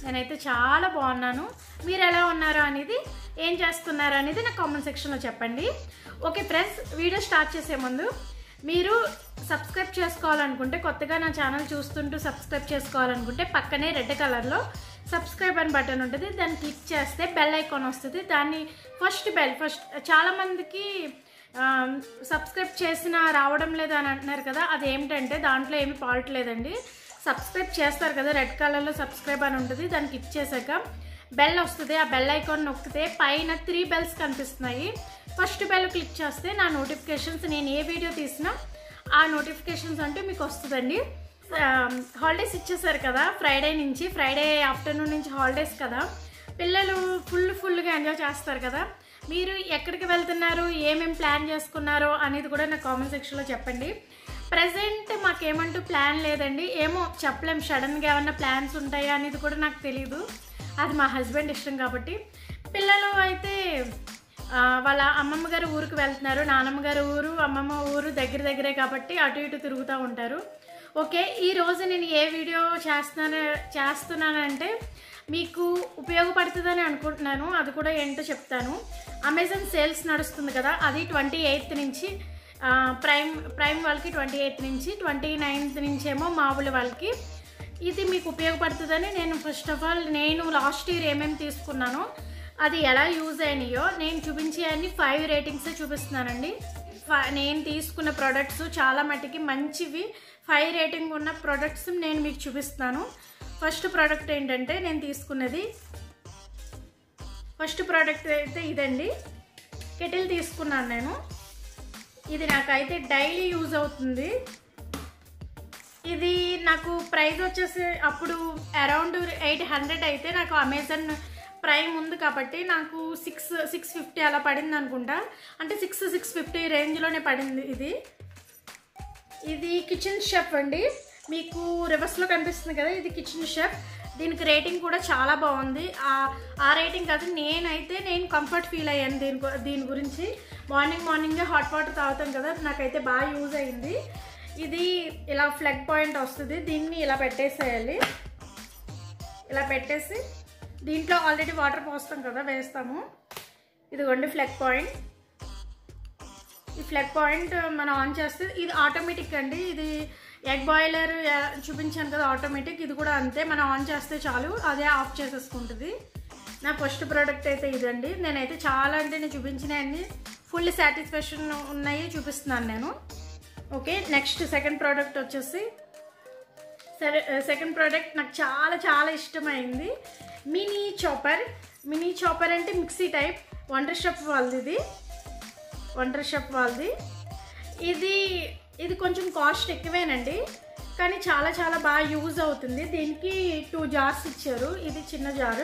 నేనైతే చాలా బాగున్నాను మీరు ఎలా ఉన్నారు అనేది ఏం చేస్తున్నారు అనేది నా కామెంట్ సెక్షన్లో చెప్పండి ఓకే ఫ్రెండ్స్ వీడియో స్టార్ట్ చేసే ముందు మీరు సబ్స్క్రైబ్ చేసుకోవాలనుకుంటే కొత్తగా నా ఛానల్ చూస్తుంటూ సబ్స్క్రైబ్ చేసుకోవాలనుకుంటే పక్కనే రెడ్ కలర్లో సబ్స్క్రైబ్ అని బటన్ ఉంటుంది దాన్ని క్లిక్ చేస్తే బెల్ ఐకాన్ వస్తుంది దాన్ని ఫస్ట్ బెల్ ఫస్ట్ చాలామందికి సబ్స్క్రైబ్ చేసిన రావడం లేదు అని అంటున్నారు కదా అది ఏమిటంటే దాంట్లో ఏమి ఫాల్ట్ లేదండి సబ్స్క్రైబ్ చేస్తారు కదా రెడ్ కలర్లో సబ్స్క్రైబ్ అని ఉంటుంది దాన్ని క్లిక్ చేశాక బెల్ వస్తుంది ఆ బెల్ ఐకాన్ నొక్కితే పైన త్రీ బెల్స్ కనిపిస్తున్నాయి ఫస్ట్ బెల్ క్లిక్ చేస్తే నా నోటిఫికేషన్స్ నేను ఏ వీడియో తీసినా ఆ నోటిఫికేషన్స్ అంటే మీకు వస్తుందండి హాలిడేస్ ఇచ్చేసారు కదా ఫ్రైడే నుంచి ఫ్రైడే ఆఫ్టర్నూన్ నుంచి హాలిడేస్ కదా పిల్లలు ఫుల్ ఫుల్గా ఎంజాయ్ చేస్తారు కదా మీరు ఎక్కడికి వెళ్తున్నారు ఏమేమి ప్లాన్ చేసుకున్నారో అనేది కూడా నా కామెంట్ సెక్షన్లో చెప్పండి ప్రజెంట్ మాకేమంటూ ప్లాన్ లేదండి ఏమో చెప్పలేం సడన్గా ఏమన్నా ప్లాన్స్ ఉంటాయా అనేది కూడా నాకు తెలియదు అది మా హస్బెండ్ ఇష్టం కాబట్టి పిల్లలు అయితే ఆ, వాళ్ళ అమ్మమ్మ గారు ఊరికి వెళ్తున్నారు నానమ్మ గారు ఊరు అమ్మమ్మ ఊరు దగ్గర దగ్గరే కాబట్టి అటు ఇటు తిరుగుతూ ఉంటారు ఓకే ఈ రోజు నేను ఏ వీడియో చేస్తున్నాను చేస్తున్నానంటే మీకు ఉపయోగపడుతుందని అనుకుంటున్నాను అది కూడా ఏంటో చెప్తాను అమెజాన్ సేల్స్ నడుస్తుంది కదా అది ట్వంటీ ఎయిత్ నుంచి ఆ, ప్రైమ్ ప్రైమ్ వాళ్ళకి ట్వంటీ ఎయిత్ నుంచి ట్వంటీ నైన్త్ నుంచి ఏమో మామూలు వాళ్ళకి ఇది మీకు ఉపయోగపడుతుందని నేను ఫస్ట్ ఆఫ్ ఆల్ నేను లాస్ట్ ఇయర్ ఏమేమి తీసుకున్నానో అది ఎలా యూజ్ అయినాయో నేను చూపించే అన్ని ఫైవ్ రేటింగ్స్ చూపిస్తున్నానండి ఫ- నేను తీసుకున్న ప్రోడక్ట్స్ చాలా మట్టుకి మంచివి ఫైవ్ రేటింగ్ ఉన్న ప్రోడక్ట్స్ నేను మీకు చూపిస్తాను ఫస్ట్ ప్రోడక్ట్ ఏంటంటే నేను తీసుకున్నది ఫస్ట్ ప్రోడక్ట్ అయితే ఇదండి కెటిల్ తీసుకున్నాను నేను ఇది నాకైతే డైలీ యూజ్ అవుతుంది ఇది నాకు ప్రైస్ వచ్చేసి అప్పుడు అరౌండ్ ఎయిట్ హండ్రెడ్ అయితే నాకు అమెజాన్ ప్రైమ్ ఉంది కాబట్టి నాకు సిక్స్ సిక్స్ ఫిఫ్టీ అలా పడింది అనుకుంటా అంటే సిక్స్ సిక్స్ ఫిఫ్టీ రేంజ్లోనే పడింది ఇది ఇది కిచెన్ షెఫ్ అండి మీకు రివర్స్లో కనిపిస్తుంది కదా ఇది కిచెన్ షెఫ్ దీనికి రేటింగ్ కూడా చాలా బాగుంది ఆ- ఆ రేటింగ్ కాదు నేనైతే నేను కంఫర్ట్ ఫీల్ అయ్యాను దీని గు- దీని గురించి మార్నింగ్ మార్నింగే హాట్ వాటర్ తాగుతాం కదా నాకైతే బాగా యూజ్ అయింది ఇది ఇలా ఫ్లగ్ పాయింట్ వస్తుంది దీన్ని ఇలా పెట్టేసేయాలి ఇలా పెట్టేసి దీంట్లో ఆల్రెడీ వాటర్ పోస్తాం కదా వేస్తాము ఇదిగోండి ఫ్లగ్ పాయింట్ ఈ ఫ్లగ్ పాయింట్ మనం ఆన్ చేస్తే ఇది ఆటోమేటిక్ అండి ఇది ఎగ్ బాయిలర్ చూపించాను కదా ఆటోమేటిక్ ఇది కూడా అంతే మనం ఆన్ చేస్తే చాలు అదే ఆఫ్ చేసేసుకుంటుంది నా ఫస్ట్ ప్రోడక్ట్ అయితే ఇదండి నేనైతే చాలా అంటే నేను చూపించిన అన్ని ఫుల్ సాటిస్ఫాక్షన్ ఉన్నాయి చూపిస్తున్నాను నేను ఓకే నెక్స్ట్ సెకండ్ ప్రోడక్ట్ వచ్చేసి సరే సెకండ్ ప్రోడక్ట్ నాకు చాలా చాలా ఇష్టమైంది మినీ చాపర్ మినీ చాపర్ అంటే మిక్సీ టైప్ వండర్ షాప్ వాళ్ళది ఇది వండర్ షాప్ వాళ్ళది ఇది ఇది కొంచెం కాస్ట్ ఎక్కువేనండి కానీ చాలా చాలా బాగా యూజ్ అవుతుంది దీనికి టూ జార్స్ ఇచ్చారు ఇది చిన్న జారు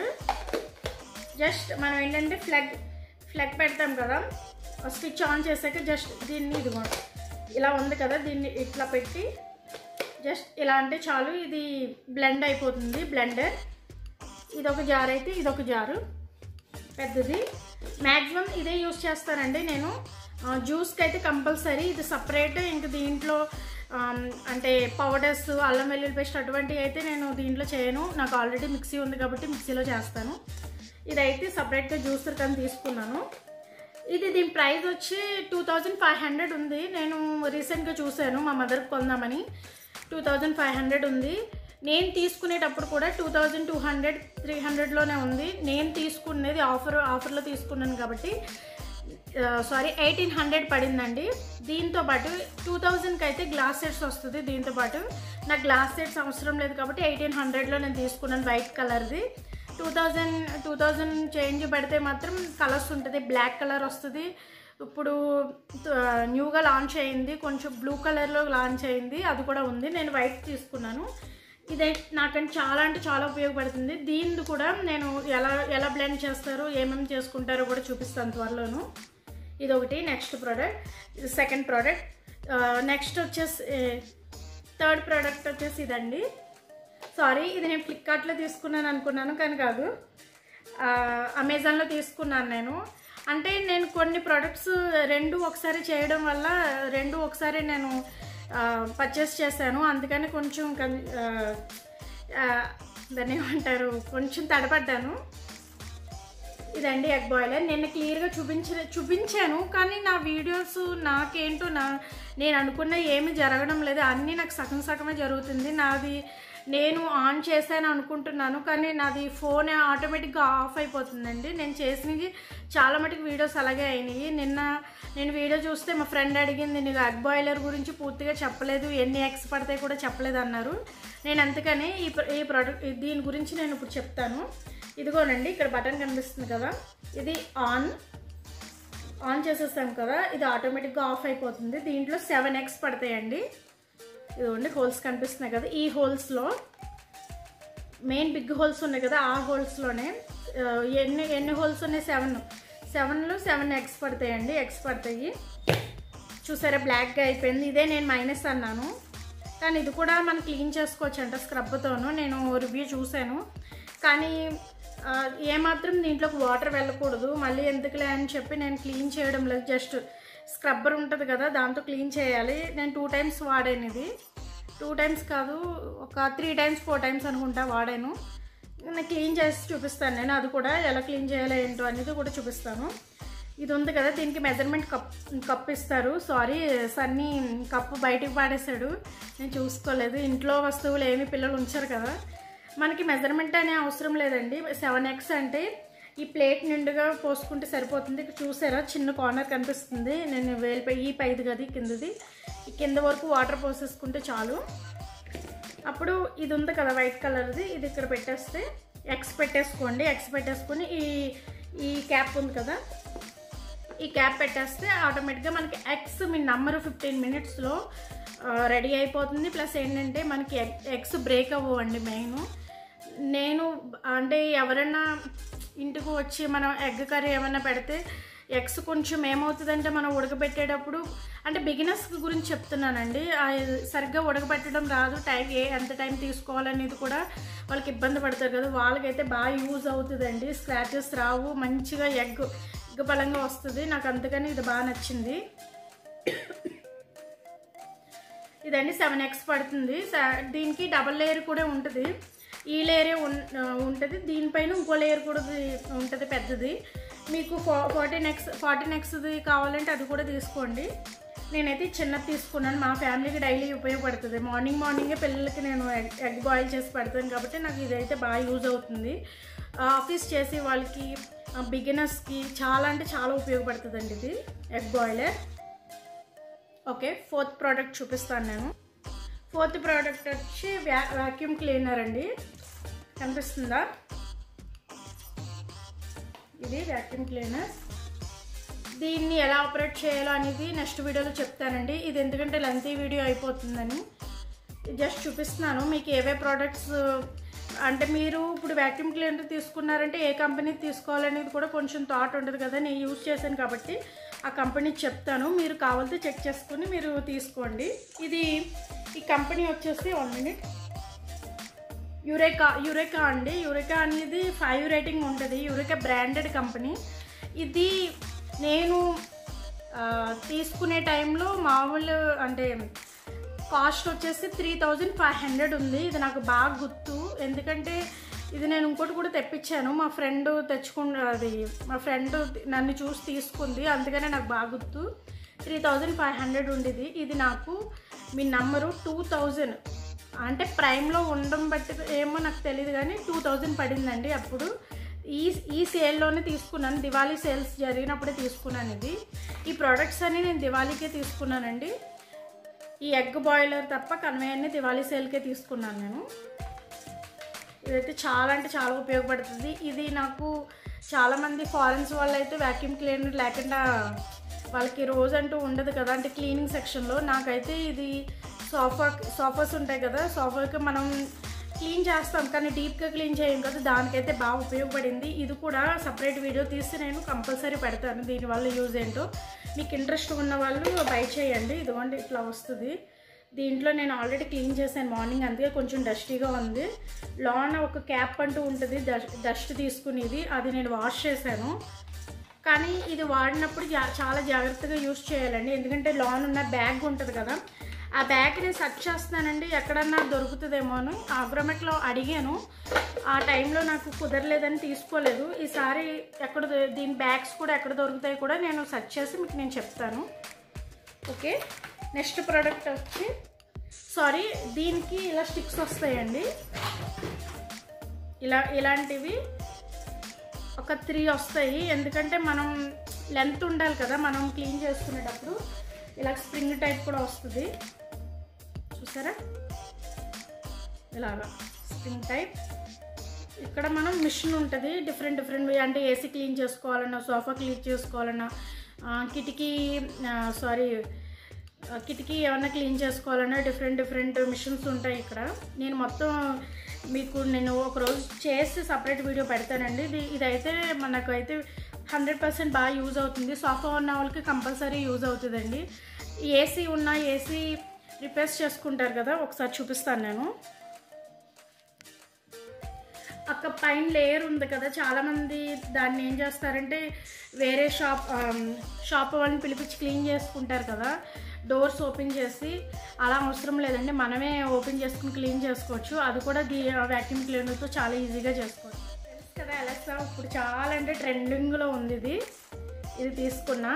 జస్ట్ మనం ఏంటంటే ఫ్లగ్ ఫ్లగ్ పెడతాం కదా స్విచ్ ఆన్ చేసాక జస్ట్ దీన్ని ఇదిగో ఇలా ఉంది కదా దీన్ని ఇట్లా పెట్టి జస్ట్ ఇలా అంటే చాలు ఇది బ్లెండ్ అయిపోతుంది బ్లెండర్ ఇది ఒక జార్ అయితే ఇది ఒక జారు పెద్దది మ్యాక్సిమం ఇదే యూస్ చేస్తానండి నేను ఆ, జ్యూస్కి అయితే కంపల్సరీ ఇది సపరేట్ ఇంక దీంట్లో ఆమ్, అంటే పౌడర్స్ అల్లం వెల్లుల్లి పేస్ట్ అటువంటివి అయితే నేను దీంట్లో చేయను నాకు ఆల్రెడీ మిక్సీ ఉంది కాబట్టి మిక్సీలో చేస్తాను ఇదైతే సపరేట్గా జ్యూసర్ కానీ తీసుకున్నాను ఇది దీని ప్రైస్ వచ్చి టూ థౌజండ్ ఫైవ్ హండ్రెడ్ ఉంది నేను రీసెంట్గా చూశాను మా మదర్కి కొందామని టూ థౌజండ్ ఫైవ్ హండ్రెడ్ ఉంది నేను తీసుకునేటప్పుడు కూడా two thousand two hundred three హండ్రెడ్లోనే ఉంది నేను తీసుకునేది ఆఫర్ ఆఫర్లో తీసుకున్నాను కాబట్టి సారీ ఎయిటీన్ హండ్రెడ్ పడిందండి దీంతో పాటు టూ థౌజండ్కి అయితే గ్లాస్ సెట్స్ వస్తుంది దీంతో పాటు నాకు గ్లాస్ సెట్స్ అవసరం లేదు కాబట్టి ఎయిటీన్ హండ్రెడ్లో నేను తీసుకున్నాను వైట్ కలర్ది two thousand two thousand change పెడితే మాత్రం కలర్స్ ఉంటుంది బ్లాక్ కలర్ వస్తుంది ఇప్పుడు ఆ, న్యూగా లాంచ్ అయింది కొంచెం బ్లూ కలర్లో లాంచ్ అయింది అది కూడా ఉంది నేను వైట్ తీసుకున్నాను ఇదే నాకంటే చాలా అంటే చాలా ఉపయోగపడుతుంది దీన్ని కూడా నేను ఎలా ఎలా బ్లెండ్ చేస్తారు ఏమేమి చేసుకుంటారో కూడా చూపిస్తాను త్వరలోను ఇది ఒకటి నెక్స్ట్ ప్రోడక్ట్ ఇది సెకండ్ ప్రోడక్ట్ నెక్స్ట్ వచ్చేసి థర్డ్ ప్రోడక్ట్ వచ్చేసి ఇదండి సారీ ఇది నేను ఫ్లిప్కార్ట్లో తీసుకున్నాను అనుకున్నాను కానీ కాదు ఆ, అమెజాన్లో తీసుకున్నాను నేను అంటే నేను కొన్ని ప్రొడక్ట్స్ రెండు ఒకసారి చేయడం వల్ల రెండు ఒకసారి నేను పర్చేస్ చేశాను అందుకని కొంచెం కన్- ఆ, ఆ, దాన్ని ఏమంటారు కొంచెం తడపడ్డాను ఇదండి ఎగ్ బాయిలర్ నేను క్లియర్గా చూపించ చూపించాను కానీ నా వీడియోస్ నాకేంటో నా నేను అనుకున్న ఏమి జరగడం లేదు అన్నీ నాకు సగం సగమే జరుగుతుంది నాది నేను ఆన్ చేశాను అనుకుంటున్నాను కానీ నాది ఫోన్ ఆటోమేటిక్గా ఆఫ్ అయిపోతుందండి నేను చేసినవి చాలా మటుకు వీడియోస్ అలాగే అయినాయి నిన్న నేను వీడియో చూస్తే మా ఫ్రెండ్ అడిగింది నీకు ఎగ్ బాయిలర్ గురించి పూర్తిగా చెప్పలేదు ఎన్ని ఎగ్స్ పడతాయి కూడా చెప్పలేదు అన్నారు నేను అందుకని ఈ ప్ర- ఈ ప్రోడక్ట్ దీని గురించి నేను ఇప్పుడు చెప్తాను ఇదిగోనండి ఇక్కడ బటన్ కనిపిస్తుంది కదా ఇది ఆన్ ఆన్ చేసేస్తాం కదా ఇది ఆటోమేటిక్గా ఆఫ్ అయిపోతుంది దీంట్లో సెవెన్ ఎగ్స్ పడతాయండి ఇదిగోండి హోల్స్ కనిపిస్తున్నాయి కదా ఈ హోల్స్లో మెయిన్ బిగ్ హోల్స్ ఉన్నాయి కదా ఆ హోల్స్లోనే ఆ, ఎన్ని ఎన్ని హోల్స్ ఉన్నాయి సెవెన్ సెవెన్లో సెవెన్ ఎగ్స్ పడతాయండి ఎగ్స్ పడతాయి చూసారా బ్లాక్గా అయిపోయింది ఇదే నేను మైనస్ అన్నాను కానీ ఇది కూడా మనం క్లీన్ చేసుకోవచ్చు అంట స్క్రబ్తోను నేను రివ్యూ చూశాను కానీ ఆ, ఏమాత్రం దీంట్లోకి వాటర్ వెళ్ళకూడదు మళ్ళీ ఎందుకులే అని చెప్పి నేను క్లీన్ చేయడం లేదు జస్ట్ స్క్రబ్బర్ ఉంటుంది కదా దాంతో క్లీన్ చేయాలి నేను టూ టైమ్స్ వాడాను ఇది టూ టైమ్స్ కాదు ఒక త్రీ టైమ్స్ ఫోర్ టైమ్స్ అనుకుంటా వాడాను నేను క్లీన్ చేసి చూపిస్తాను నేను అది కూడా ఎలా క్లీన్ చేయాలో ఏంటో అనేది కూడా చూపిస్తాను ఇది ఉంది కదా దీనికి మెజర్మెంట్ కప్ కప్ ఇస్తారు సారీ సన్నీ కప్పు బయటికి పాడేశాడు నేను చూసుకోలేదు ఇంట్లో వస్తువులు ఏమి పిల్లలు ఉంచారు కదా మనకి మెజర్మెంట్ అనే అవసరం లేదండి సెవెన్ ఎక్స్ అంటే ఈ ప్లేట్ నిండుగా పోసుకుంటే సరిపోతుంది ఇక్కడ చూసారా చిన్న కార్నర్ కనిపిస్తుంది నేను వేలిపై ఈ పైది కదా ఈ కిందది ఈ కింద వరకు వాటర్ పోసేసుకుంటే చాలు అప్పుడు ఇది ఉంది కదా వైట్ కలర్ది ఇది ఇక్కడ పెట్టేస్తే ఎక్స్ పెట్టేసుకోండి ఎక్స్ పెట్టేసుకొని ఈ ఈ క్యాప్ ఉంది కదా ఈ క్యాప్ పెట్టేస్తే ఆటోమేటిక్గా మనకి ఎగ్స్ మీ నంబర్ ఫిఫ్టీన్ మినిట్స్లో రెడీ అయిపోతుంది ప్లస్ ఏంటంటే మనకి ఎగ్ ఎగ్స్ బ్రేక్ అవ్వండి మెయిన్ నేను అంటే ఎవరైనా ఇంటికి వచ్చి మనం ఎగ్ కర్రీ ఏమైనా పెడితే ఎగ్స్ కొంచెం ఏమవుతుందంటే మనం ఉడకబెట్టేటప్పుడు అంటే బిగినర్స్ గురించి చెప్తున్నానండి ఆ సరిగ్గా ఉడకబెట్టడం రాదు టైం ఏ ఎంత టైం తీసుకోవాలనేది కూడా వాళ్ళకి ఇబ్బంది పడతారు కదా వాళ్ళకైతే బాగా యూజ్ అవుతుందండి స్క్రాచెస్ రావు మంచిగా ఎగ్ ఎగ్ బలంగా వస్తుంది నాకు అందుకని ఇది బాగా నచ్చింది ఇదండి సెవెన్ ఎక్స్ పడుతుంది స- దీనికి డబల్ లేయర్ కూడా ఉంటుంది ఈ లేయరే ఉంటుంది దీనిపైన ఇంకో లేయర్ కూడా ఉంటుంది పెద్దది మీకు ఫా ఫార్టీన్ ఎక్స్ ఫార్టీన్ ఎక్స్ది కావాలంటే అది కూడా తీసుకోండి నేనైతే చిన్నది తీసుకున్నాను మా ఫ్యామిలీకి డైలీ ఉపయోగపడుతుంది మార్నింగ్ మార్నింగే పిల్లలకి నేను ఎగ్ ఎగ్ బాయిల్ చేసి పెడతాను కాబట్టి నాకు ఇదైతే బాగా యూజ్ అవుతుంది ఆఫీస్ చేసి వాళ్ళకి బిగినర్స్కి చాలా అంటే చాలా ఉపయోగపడుతుందండి ఇది egg boiler okay fourth product చూపిస్తాను నేను ఫోర్త్ ప్రోడక్ట్ వచ్చి వ్యా వ్యాక్యూమ్ క్లీనర్ అండి కనిపిస్తుందా ఇది వ్యాక్యూమ్ క్లీనర్ దీన్ని ఎలా ఆపరేట్ చేయాలో అనేది నెక్స్ట్ వీడియోలో చెప్తానండి ఇది ఎందుకంటే లెంతీ వీడియో అయిపోతుందని జస్ట్ చూపిస్తున్నాను మీకు ఏవే ప్రోడక్ట్స్ అంటే మీరు ఇప్పుడు వ్యాక్యూమ్ క్లీనర్ తీసుకున్నారంటే ఏ కంపెనీ తీసుకోవాలనేది కూడా కొంచెం థాట్ ఉంటుంది కదా నేను యూజ్ చేశాను కాబట్టి ఆ కంపెనీ చెప్తాను మీరు కావాలితే చెక్ చేసుకుని మీరు తీసుకోండి ఇది ఈ కంపెనీ వచ్చేసి వన్ మినిట్ యురేకా యురేకా అండి యురేకా అనేది ఫైవ్ రేటింగ్ ఉంటుంది యురేకా బ్రాండెడ్ కంపెనీ ఇది నేను ఆ, తీసుకునే టైంలో మామూలు అంటే కాస్ట్ వచ్చేసి త్రీ థౌజండ్ ఫైవ్ హండ్రెడ్ ఉంది ఇది నాకు బాగా గుర్తు ఎందుకంటే ఇది నేను ఇంకోటి కూడా తెప్పించాను మా ఫ్రెండ్ తెచ్చుకున్న అది మా ఫ్రెండ్ నన్ను చూసి తీసుకుంది అందుకనే నాకు బాగా గుర్తు త్రీ థౌజండ్ ఫైవ్ హండ్రెడ్ ఉండేది ఇది నాకు మీ నంబరు టూ థౌజండ్ అంటే ప్రైమ్లో ఉండడం బట్టి ఏమో నాకు తెలియదు కానీ టూ థౌజండ్ పడిందండి అప్పుడు ఈ ఈ సేల్లోనే తీసుకున్నాను దివాళీ సేల్స్ జరిగినప్పుడే తీసుకున్నాను ఇది ఈ ప్రోడక్ట్స్ అన్ని నేను దివాళీకే తీసుకున్నానండి ఈ ఎగ్ బాయిలర్ తప్ప కన్వేయర్ని దివాళీ సేల్కే తీసుకున్నాను నేను ఇదైతే చాలా అంటే చాలా ఉపయోగపడుతుంది ఇది నాకు చాలామంది ఫారెన్స్ వాళ్ళు అయితే వ్యాక్యూమ్ క్లీనర్ లేకుండా వాళ్ళకి రోజు అంటూ ఉండదు కదా అంటే క్లీనింగ్ సెక్షన్లో నాకైతే ఇది సోఫా సోఫాస్ ఉంటాయి కదా సోఫాకి మనం క్లీన్ చేస్తాం కానీ డీప్గా క్లీన్ చేయం కదా దానికైతే బాగా ఉపయోగపడింది ఇది కూడా సపరేట్ వీడియో తీసి నేను కంపల్సరీ పెడతాను దీనివల్ల యూజ్ ఏంటో మీకు ఇంట్రెస్ట్ ఉన్న వాళ్ళు బై చేయండి ఇదిగోండి ఇట్లా వస్తుంది దీంట్లో నేను ఆల్రెడీ క్లీన్ చేశాను మార్నింగ్ అందుకే కొంచెం డస్టీగా ఉంది లోన ఒక క్యాప్ అంటూ ఉంటుంది డస్ట్ తీసుకునేది అది నేను వాష్ చేశాను కానీ ఇది వాడినప్పుడు జా చాలా జాగ్రత్తగా యూస్ చేయాలండి ఎందుకంటే లోన్ ఉన్న బ్యాగ్ ఉంటుంది కదా ఆ బ్యాగ్ నేను సెర్చ్ చేస్తున్నానండి ఎక్కడన్నా దొరుకుతుందేమో అని ఆగ్రోమెట్లో అడిగాను ఆ టైంలో నాకు కుదరలేదని తీసుకోలేదు ఈసారి ఎక్కడ దొ- దీని బ్యాగ్స్ కూడా ఎక్కడ దొరుకుతాయి కూడా నేను సెర్చ్ చేసి మీకు నేను చెప్తాను ఓకే నెక్స్ట్ ప్రోడక్ట్ వచ్చి సారీ దీనికి ఇలా స్టిక్స్ వస్తాయండి ఇలా ఇలాంటివి ఒక త్రీ వస్తాయి ఎందుకంటే మనం లెంత్ ఉండాలి కదా మనం క్లీన్ చేసుకునేటప్పుడు ఇలా స్ప్రింగ్ టైప్ కూడా వస్తుంది చూసారా ఇలాగా స్ప్రింగ్ టైప్ ఇక్కడ మనం మిషన్ ఉంటుంది డిఫరెంట్ డిఫరెంట్ అంటే ఏసీ క్లీన్ చేసుకోవాలన్నా సోఫా క్లీన్ చేసుకోవాలన్నా ఆ, కిటికీ సారీ కిటికీ ఏమన్నా క్లీన్ చేసుకోవాలన్నా డిఫరెంట్ డిఫరెంట్ మిషన్స్ ఉంటాయి ఇక్కడ నేను మొత్తం మీకు నేను ఒకరోజు చేసి సపరేట్ వీడియో పెడతానండి ఇది ఇదైతే మనకు అయితే హండ్రెడ్ పర్సెంట్ బాగా యూజ్ అవుతుంది సోఫా ఉన్న వాళ్ళకి కంపల్సరీ యూజ్ అవుతుందండి ఏసీ ఉన్న ఏసీ రిపేర్స్ చేసుకుంటారు కదా ఒకసారి చూపిస్తాను నేను అక్క పైన లేయర్ ఉంది కదా చాలామంది దాన్ని ఏం చేస్తారంటే వేరే షాప్ ఆమ్, షాప్ వాళ్ళని పిలిపించి క్లీన్ చేసుకుంటారు కదా డోర్స్ ఓపెన్ చేసి అలా అవసరం లేదండి మనమే ఓపెన్ చేసుకుని క్లీన్ చేసుకోవచ్చు అది కూడా దీ వ్యాక్యూమ్ క్లీనర్తో చాలా ఈజీగా చేసుకోవచ్చు తెలుసు కదా ఎలక్సా ఇప్పుడు చాలా అంటే ట్రెండింగ్లో ఉంది ఇది ఇది తీసుకున్నా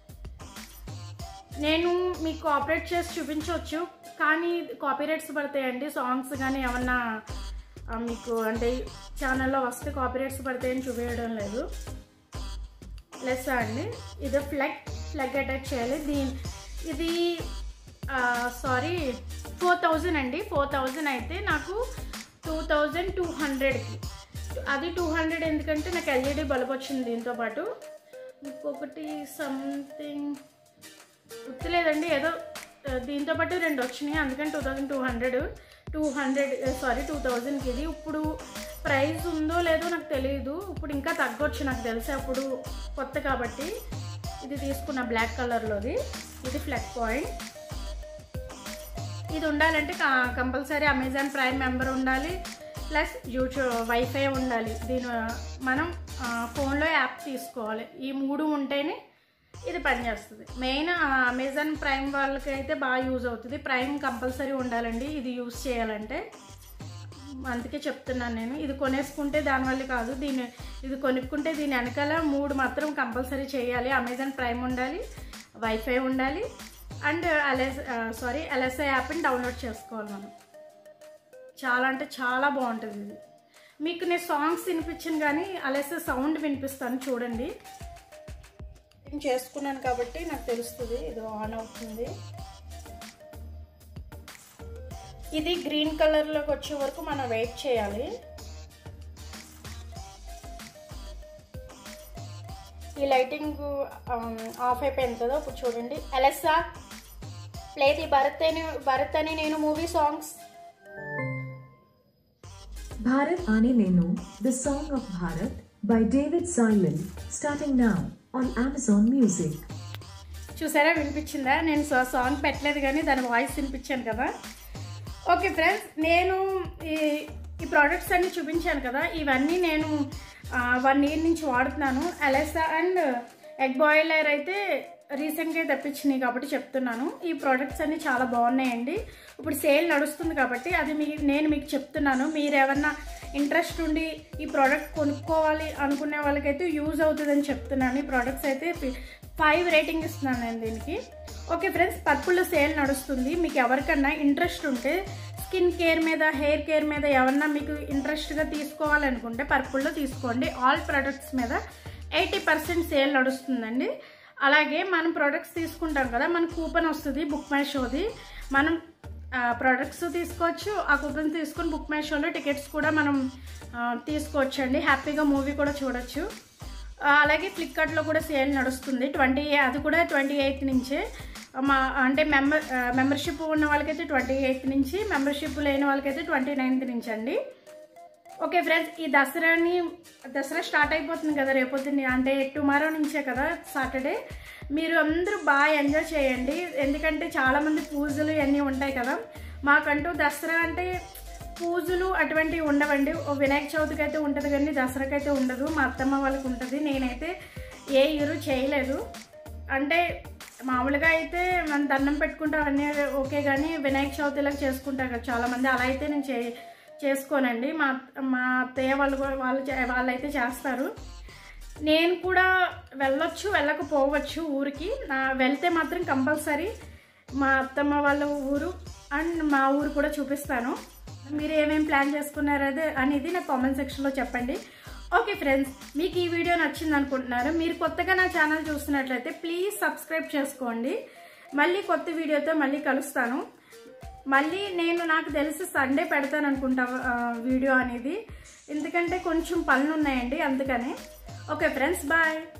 నేను మీకు ఆపరేట్ చేసి చూపించవచ్చు కానీ కాపీరైట్స్ పడతాయండి సాంగ్స్ కానీ ఏమన్నా ఆ, మీకు అంటే ఛానల్లో వస్తే కాపీరైట్స్ పడతాయని చూపించడం లేదు లెస్ అండి ఇది ఫ్లగ్ ఫ్లగ్ అటాచ్ చేయాలి దీని ఇది సారీ ఫోర్ థౌజండ్ అండి ఫోర్ థౌజండ్ అయితే నాకు టూ థౌజండ్ టూ హండ్రెడ్కి అది టూ హండ్రెడ్ ఎందుకంటే నాకు ఎల్ఈడి బల్బ్ వచ్చింది దీంతో పాటు ఇంకొకటి సంథింగ్ గుర్తులేదండి ఏదో ఆ, దీంతో పాటు రెండు వచ్చినాయి అందుకని two thousand two hundred two hundred sorry two థౌజండ్కి ఇది ఇప్పుడు ప్రైస్ ఉందో లేదో నాకు తెలియదు ఇప్పుడు ఇంకా తగ్గొచ్చు నాకు తెలిసి అప్పుడు కొత్త కాబట్టి ఇది తీసుకున్న బ్లాక్ కలర్లోది ఇది ఫ్లెక్ పాయింట్ ఇది ఉండాలంటే కంపల్సరీ అమెజాన్ ప్రైమ్ మెంబర్ ఉండాలి ప్లస్ యూట్యూబ్ వైఫై ఉండాలి దీని మనం ఆ, ఫోన్లో యాప్ తీసుకోవాలి ఈ మూడు ఉంటేనే ఇది పనిచేస్తుంది మెయిన్ అమెజాన్ ప్రైమ్ వాళ్ళకి అయితే బాగా యూజ్ అవుతుంది ప్రైమ్ కంపల్సరీ ఉండాలండి ఇది యూజ్ చేయాలంటే అందుకే చెప్తున్నాను నేను ఇది కొనేసుకుంటే దానివల్ల కాదు దీని ఇది కొనుక్కుంటే దీని వెనకాల మూడు మాత్రం కంపల్సరీ చేయాలి అమెజాన్ ప్రైమ్ ఉండాలి వైఫై ఉండాలి అండ్ ఎల్ఎస్ సారీ ఎల్ఎస్ఐ యాప్ని డౌన్లోడ్ చేసుకోవాలి మనం చాలా అంటే చాలా బాగుంటుంది ఇది మీకు నేను సాంగ్స్ వినిపించాను కానీ ఎల్ఎస్ఐ సౌండ్ వినిపిస్తాను చూడండి నేను చేసుకున్నాను కాబట్టి నాకు తెలుస్తుంది ఇది ఆన్ అవుతుంది ఇది గ్రీన్ కలర్లోకి వచ్చే వరకు మనం వెయిట్ చేయాలి ఈ లైటింగ్ ఆఫ్ అయిపోయింది కదా ఇప్పుడు చూడండి ఎలెస్సా ప్లే ది భరత్ అని భరత్ అని నేను movie songs Bharat Ane Nenu, the Song of Bharat, by David Simon, starting now on Amazon Music. చూసారా వినిపించిందా నేను సా- సాంగ్ పెట్టలేదు కానీ దాని వాయిస్ వినిపించాను కదా ఓకే ఫ్రెండ్స్ నేను ఈ ఈ ప్రోడక్ట్స్ అన్ని చూపించాను కదా ఇవన్నీ నేను వన్ ఇయర్ నుంచి వాడుతున్నాను అలెసా అండ్ ఎగ్ బాయిలర్ అయితే రీసెంట్గా తెప్పించినాయి కాబట్టి చెప్తున్నాను ఈ ప్రోడక్ట్స్ అన్ని చాలా బాగున్నాయండి ఇప్పుడు సేల్ నడుస్తుంది కాబట్టి అది మీ నేను మీకు చెప్తున్నాను మీరు ఏమన్నా ఇంట్రెస్ట్ ఉండి ఈ ప్రోడక్ట్ కొనుక్కోవాలి అనుకునే వాళ్ళకైతే యూజ్ అవుతుందని చెప్తున్నాను ఈ ప్రోడక్ట్స్ అయితే ఫైవ్ రేటింగ్ ఇస్తున్నాను నేను దీనికి ఓకే ఫ్రెండ్స్ పర్పుల్లో సేల్ నడుస్తుంది మీకు ఎవరికన్నా ఇంట్రెస్ట్ ఉంటే స్కిన్ కేర్ మీద హెయిర్ కేర్ మీద ఎవరన్నా మీకు ఇంట్రెస్ట్గా తీసుకోవాలనుకుంటే పర్పుల్లో తీసుకోండి ఆల్ ప్రొడక్ట్స్ మీద ఎయిటీ పర్సెంట్ సేల్ నడుస్తుందండి అలాగే మనం ప్రొడక్ట్స్ తీసుకుంటాం కదా మన కూపన్ వస్తుంది బుక్ మై షోది మనం ప్రొడక్ట్స్ తీసుకోవచ్చు ఆ కూపన్ తీసుకొని బుక్ మై షోలో టికెట్స్ కూడా మనం ఆ, తీసుకోవచ్చు అండి హ్యాపీగా మూవీ కూడా చూడొచ్చు ఆ, అలాగే ఫ్లిప్కార్ట్లో కూడా సేల్ నడుస్తుంది ట్వంటీ అది కూడా ట్వంటీ ఎయిత్ నుంచే మా అంటే మెంబర్ మెంబర్షిప్ ఉన్న వాళ్ళకైతే ట్వంటీ ఎయిత్ నుంచి మెంబర్షిప్ లేని వాళ్ళకైతే ట్వంటీ నైన్త్ నుంచి అండి ఓకే ఫ్రెండ్స్ ఈ దసరాని దసరా స్టార్ట్ అయిపోతుంది కదా రేపొద్దుని అంటే టుమారో నుంచే కదా సాటర్డే మీరు అందరూ బాగా ఎంజాయ్ చేయండి ఎందుకంటే చాలామంది పూజలు ఇవన్నీ ఉంటాయి కదా మాకంటూ దసరా అంటే పూజలు అటువంటివి ఉండవండి ఓ వినాయక చవితికి అయితే ఉంటుంది కానీ దసరాకి అయితే ఉండదు మా అత్తమ్మ వాళ్ళకి ఉంటుంది నేనైతే ఏ ఇయర్ చేయలేదు అంటే మామూలుగా అయితే మనం దండం పెట్టుకుంటే అవన్నీ ఓకే కానీ వినాయక చవితిలకు చేసుకుంటారు కదా చాలామంది అలా అయితే నేను చే చేసుకోనండి మా మా అత్తయ్య వాళ్ళు కూడా- వాళ్ళు చే- వాళ్ళైతే చేస్తారు నేను కూడా వెళ్ళొచ్చు వెళ్ళకపోవచ్చు ఊరికి నా వెళ్తే మాత్రం కంపల్సరీ మా అత్తమ్మ వాళ్ళ ఊరు అండ్ మా ఊరు కూడా చూపిస్తాను మీరు ఏమేమి ప్లాన్ చేసుకున్నారు అదే అనేది నాకు కామెంట్ సెక్షన్లో చెప్పండి ఓకే ఫ్రెండ్స్ మీకు ఈ వీడియో నచ్చింది అనుకుంటున్నారు మీరు కొత్తగా నా ఛానల్ చూస్తున్నట్లయితే ప్లీజ్ సబ్స్క్రైబ్ చేసుకోండి మళ్ళీ కొత్త వీడియోతో మళ్ళీ కలుస్తాను మళ్ళీ నేను నాకు తెలిసి సండే పెడతాను అనుకుంటా ఆ, వీడియో అనేది ఎందుకంటే కొంచెం పనులు ఉన్నాయండి అందుకని ఓకే ఫ్రెండ్స్ బాయ్